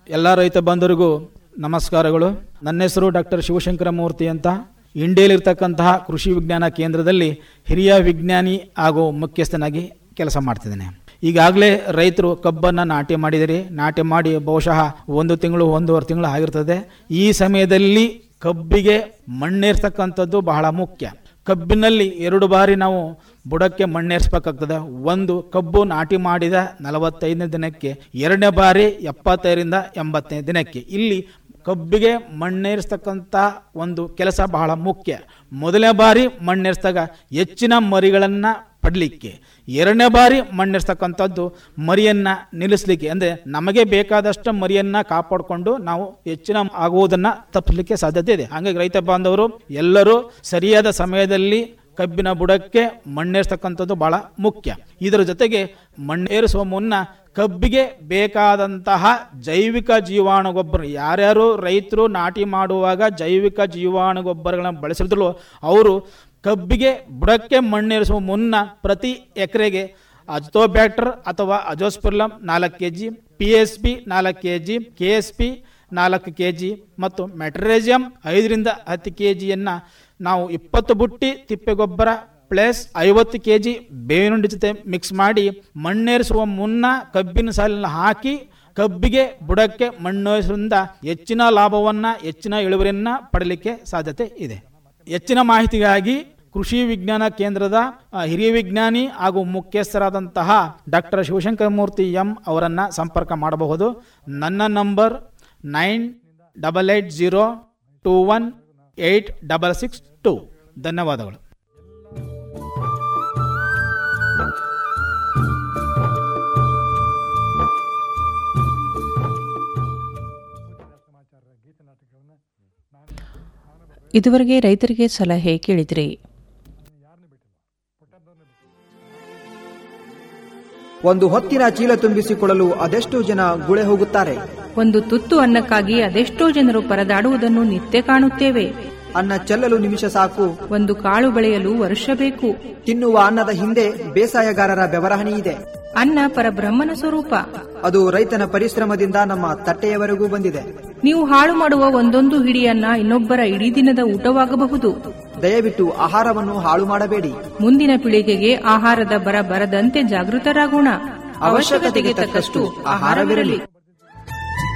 ಎಲ್ಲ ರೈತ ಬಂಧುರಿಗೂ ನಮಸ್ಕಾರಗಳು ನನ್ನ ಹೆಸರು ಡಾಕ್ಟರ್ ಶಿವಶಂಕರ ಮೂರ್ತಿ ಅಂತ ಇಂಡಿಯಲ್ಲಿರ್ತಕ್ಕಂತಹ ಕೃಷಿ ವಿಜ್ಞಾನ ಕೇಂದ್ರದಲ್ಲಿ ಹಿರಿಯ ವಿಜ್ಞಾನಿ ಹಾಗೂ ಮುಖ್ಯಸ್ಥನಾಗಿ ಕೆಲಸ ಮಾಡ್ತಿದ್ದೇನೆ ಈಗಾಗಲೇ ರೈತರು ಕಬ್ಬನ್ನು ನಾಟಿ ಮಾಡಿದಿರಿ ನಾಟಿ ಮಾಡಿ ಬಹುಶಃ ಒಂದು ತಿಂಗಳು ಒಂದೂವರೆ ತಿಂಗಳು ಆಗಿರ್ತದೆ ಈ ಸಮಯದಲ್ಲಿ ಕಬ್ಬಿಗೆ ಮಣ್ಣೇರ್ತಕ್ಕಂಥದ್ದು ಬಹಳ ಮುಖ್ಯ ಕಬ್ಬಿನಲ್ಲಿ ಎರಡು ಬಾರಿ ನಾವು ಬುಡಕ್ಕೆ ಮಣ್ಣೇರಿಸ್ಬೇಕಾಗ್ತದೆ ಒಂದು ಕಬ್ಬು ನಾಟಿ ಮಾಡಿದ ನಲವತ್ತೈದನೇ ದಿನಕ್ಕೆ ಎರಡನೇ ಬಾರಿ ಎಪ್ಪತ್ತೈದರಿಂದ ಎಂಬತ್ತನೇ ದಿನಕ್ಕೆ ಇಲ್ಲಿ ಕಬ್ಬಿಗೆ ಮಣ್ಣೇರಿಸ್ತಕ್ಕಂಥ ಒಂದು ಕೆಲಸ ಬಹಳ ಮುಖ್ಯ ಮೊದಲನೇ ಬಾರಿ ಮಣ್ಣೇರಿಸಿದಾಗ ಹೆಚ್ಚಿನ ಮರಿಗಳನ್ನು ಪಡಲಿಕ್ಕೆ ಎರಡನೇ ಬಾರಿ ಮಣ್ಣಿರ್ತಕ್ಕಂಥದ್ದು ಮರಿಯನ್ನು ನಿಲ್ಲಿಸಲಿಕ್ಕೆ ಅಂದರೆ ನಮಗೆ ಬೇಕಾದಷ್ಟು ಮರಿಯನ್ನು ಕಾಪಾಡಿಕೊಂಡು ನಾವು ಹೆಚ್ಚಿನ ಆಗುವುದನ್ನು ತಪ್ಪಿಸಲಿಕ್ಕೆ ಸಾಧ್ಯತೆ ಇದೆ ಹಾಗಾಗಿ ರೈತ ಬಾಂಧವರು ಎಲ್ಲರೂ ಸರಿಯಾದ ಸಮಯದಲ್ಲಿ ಕಬ್ಬಿನ ಬುಡಕ್ಕೆ ಮಣ್ಣೇರಿಸ್ತಕ್ಕಂಥದ್ದು ಬಹಳ ಮುಖ್ಯ ಇದರ ಜೊತೆಗೆ ಮಣ್ಣೇರಿಸುವ ಮುನ್ನ ಕಬ್ಬಿಗೆ ಬೇಕಾದಂತಹ ಜೈವಿಕ ಜೀವಾಣು ಗೊಬ್ಬರ ಯಾರ್ಯಾರು ರೈತರು ನಾಟಿ ಮಾಡುವಾಗ ಜೈವಿಕ ಜೀವಾಣು ಗೊಬ್ಬರಗಳನ್ನು ಬಳಸಿದ್ರು ಅವರು ಕಬ್ಬಿಗೆ ಬುಡಕ್ಕೆ ಮಣ್ಣೇರಿಸುವ ಮುನ್ನ ಪ್ರತಿ ಎಕರೆಗೆ ಅಜೋಬ್ಯಾಕ್ಟರ್ ಅಥವಾ ಅಜೋಸ್ಪಿರ್ಲಮ್ ನಾಲ್ಕು K G P S P ನಾಲ್ಕು K G K S P ನಾಲ್ಕು ಕೆ ಜಿ ಮತ್ತು ಮೆಟ್ರೇಜಿಯಂ ಐದರಿಂದ ಹತ್ತು ಕೆ ಜಿಯನ್ನು ನಾವು ಇಪ್ಪತ್ತು ಬುಟ್ಟಿ ತಿಪ್ಪೆಗೊಬ್ಬರ ಪ್ಲಸ್ ಐವತ್ತು ಕೆ ಜಿ ಬೇವಿನುಂಡಿ ಜೊತೆ ಮಿಕ್ಸ್ ಮಾಡಿ ಮಣ್ಣೇರಿಸುವ ಮುನ್ನ ಕಬ್ಬಿನ ಸಾಲಿನ ಹಾಕಿ ಕಬ್ಬಿಗೆ ಬುಡಕ್ಕೆ ಮಣ್ಣೇರಿಸುವುದರಿಂದ ಹೆಚ್ಚಿನ ಲಾಭವನ್ನು ಹೆಚ್ಚಿನ ಇಳುವರಿಯನ್ನು ಪಡಲಿಕ್ಕೆ ಸಾಧ್ಯತೆ ಇದೆ ಹೆಚ್ಚಿನ ಮಾಹಿತಿಗಾಗಿ ಕೃಷಿ ವಿಜ್ಞಾನ ಕೇಂದ್ರದ ಆ, ಹಿರಿಯ ವಿಜ್ಞಾನಿ ಹಾಗೂ ಮುಖ್ಯಸ್ಥರಾದಂತಹ ಡಾಕ್ಟರ್ ಶಿವಶಂಕರ ಮೂರ್ತಿ ಎಂ ಅವರನ್ನು ಸಂಪರ್ಕ ಮಾಡಬಹುದು ನನ್ನ number nine double eight zero two one eight double six two ಧನ್ಯವಾದಗಳು ಇದುವರೆಗೆ ರೈತರಿಗೆ ಸಲಹೆ ಕೇಳಿದ್ರಿ ಒಂದು ಹೊತ್ತಿನ ಚೀಲ ತುಂಬಿಸಿಕೊಳ್ಳಲು ಅದೆಷ್ಟೋ ಜನ ಗುಳೆ ಹೋಗುತ್ತಾರೆ ಒಂದು ತುತ್ತು ಅನ್ನಕ್ಕಾಗಿ ಅದೆಷ್ಟೋ ಜನರು ಪರದಾಡುವುದನ್ನು ನಿತ್ಯ ಕಾಣುತ್ತೇವೆ ಅನ್ನ ಚೆಲ್ಲಲು ನಿಮಿಷ ಸಾಕು ಒಂದು ಕಾಳು ಬೆಳೆಯಲು ವರ್ಷ ಬೇಕು ತಿನ್ನುವ ಅನ್ನದ ಹಿಂದೆ ಬೇಸಾಯಗಾರರ ಬೆವರಹಣಿ ಇದೆ ಅನ್ನ ಪರಬ್ರಹ್ಮನ ಸ್ವರೂಪ ಅದು ರೈತನ ಪರಿಶ್ರಮದಿಂದ ನಮ್ಮ ತಟ್ಟೆಯವರೆಗೂ ಬಂದಿದೆ ನೀವು ಹಾಳು ಮಾಡುವ ಒಂದೊಂದು ಹಿಡಿಯನ್ನ ಇನ್ನೊಬ್ಬರ ಇಡೀ ದಿನದ ಊಟವಾಗಬಹುದು ದಯವಿಟ್ಟು ಆಹಾರವನ್ನು ಹಾಳು ಮಾಡಬೇಡಿ ಮುಂದಿನ ಪೀಳಿಗೆಗೆ ಆಹಾರದ ಬರ ಬರದಂತೆ ಜಾಗೃತರಾಗೋಣ ಅವಶ್ಯಕತೆಗೆ ತಕ್ಕಷ್ಟು ಆಹಾರವಿರಲಿ